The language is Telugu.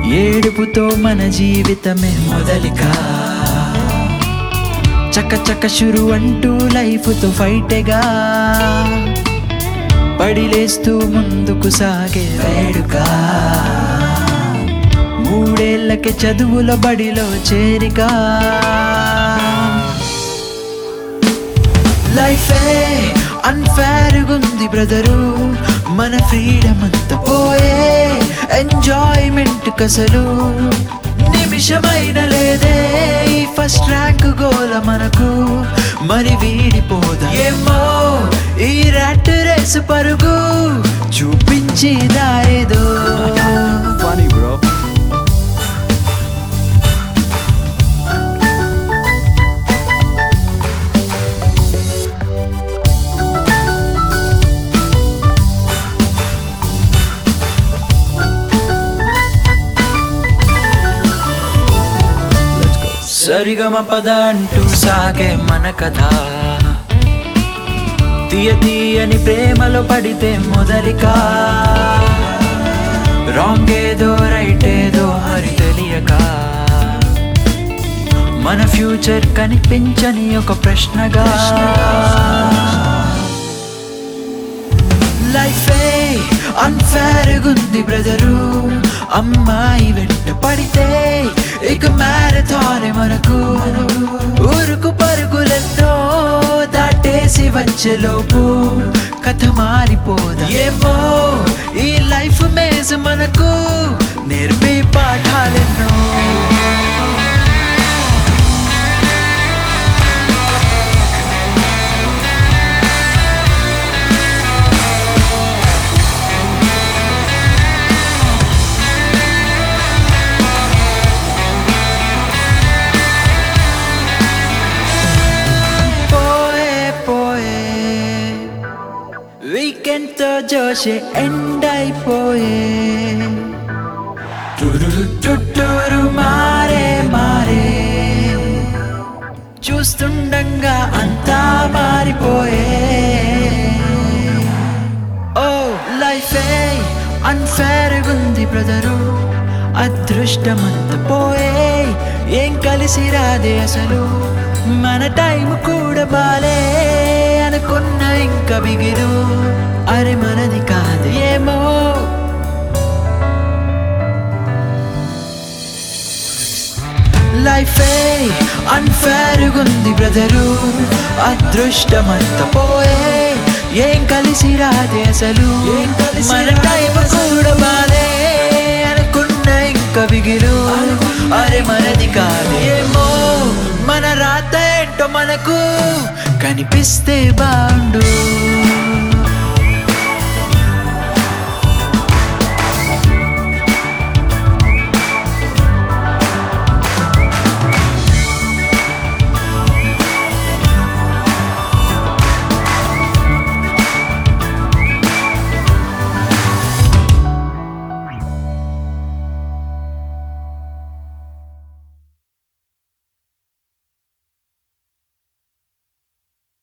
ఏడుపుతో మన జీవితమే మొదలికా చక్క చక్క షురు అంటూ లైఫ్తో ఫైటేగా పడిలేస్తూ ముందుకు సాగే వేడుక మూడేళ్లకి చదువుల బడిలో చేరిక లైఫే అన్ఫేర్ గుంది బ్రదరు మన ఫ్రీడమ్ అంతా పోయే ఎంజాయ్మెంట్ కసలు నిమిషమైన లేదే ఈ ఫస్ట్ ర్యాంక్ గోల మనకు మరి వీడిపోదా ఏమో ఈ ర్యాట్ రేసు పరుగు చూపించి దారేదో Funny, bro. Let's go. సరిగమ పద అంటూ సాగే మన కథ తీయ తీయని ప్రేమలో పడితే మొదలిక రాంగ్ ఏదో రైట్ ఏదో మరి తెలియక మన ఫ్యూచర్ కనిపించని ఒక ప్రశ్నగా లైఫే అన్ఫేర్ గుంది బ్రదరు అమ్మాయి వెంట పడితే ఇక మ్యారథాన్ మనకు ఊరుకు పరుగులెన్నో దాటేసి వచ్చేలోపు కథ మారిపోదా ఏమో ఈ లైఫ్ మేజ్ మనకు నేర్పే పాఠాలెన్నో పోయే పోయే వీకెండ్ తో జోషే ఎండ్ అయిపోయే టురురు చుట్టూరు మారే మారే చూస్తుండగా అంతా మారిపోయే ఓ లైఫే అన్ఫేర్ గుంది బ్రదరు అదృష్టమంత పోయే ఏం కలిసి రాదే అసలు మన టైం కూడా బాలే అనుకున్న ఇంకా బిగిరు అరే మనది కాదు ఏమో లైఫే అన్ఫేర్ గుంది బ్రదరు అదృష్టమంత పోయే ఏం కలిసి రాదే అసలు మన టైం కూడా బాలే అనుకున్న ఇంకా బిగిరు అరే మనది కాదు ఏమో మన రాత ఏంటో మనకు కనిపిస్తే బాగుండు